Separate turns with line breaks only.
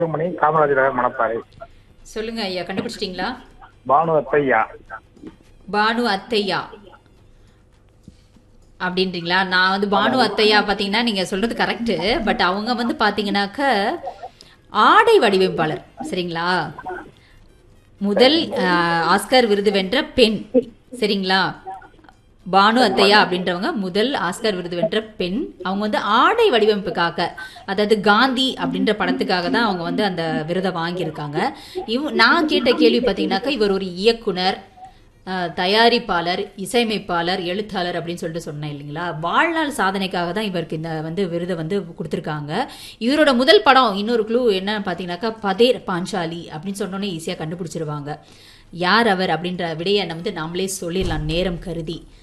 மணி காமராஜர் நகர் மணப்பாறை
சொல்லுங்க ஐயா கண்டுபிடிச்சிட்டீங்களா
பானு அத்தையா
பானு அத்தையா அப்படின்றீங்களா நான் வந்து பானு அத்தையா பாத்தீங்கன்னா நீங்க சொல்றது கரெக்ட் பட் அவங்க வந்து பாத்தீங்கன்னாக்க ஆடை வடிவமைப்பாளர் சரிங்களா முதல் அஹ், ஆஸ்கர் விருது வென்ற பெண் சரிங்களா பானு அத்தையா அப்படின்றவங்க முதல் ஆஸ்கர் விருது வென்ற பெண் அவங்க வந்து ஆடை வடிவமைப்புக்காக அதாவது காந்தி அப்படின்ற படத்துக்காக தான் அவங்க வந்து அந்த விருதை வாங்கியிருக்காங்க இவ் நான் கேட்ட கேள்வி பார்த்தீங்கன்னாக்கா இவர் ஒரு இயக்குனர் அஹ், தயாரிப்பாளர் இசையமைப்பாளர் எழுத்தாளர் அப்படின்னு சொல்லிட்டு சொன்னேன் இல்லைங்களா வாழ்நாள் சாதனைக்காக தான் இவருக்கு இந்த வந்து விருதை வந்து கொடுத்துருக்காங்க இவரோட முதல் படம் இன்னொரு க்ளூ என்னன்னு பார்த்தீங்கன்னாக்கா பதேர் பாஞ்சாலி அப்படின்னு சொன்னோன்னே ஈஸியாக கண்டுபிடிச்சிருவாங்க யார் அவர் அப்படின்ற விடையை நம்ம வந்து நாமளே சொல்லிடலாம் நேரம் கருதி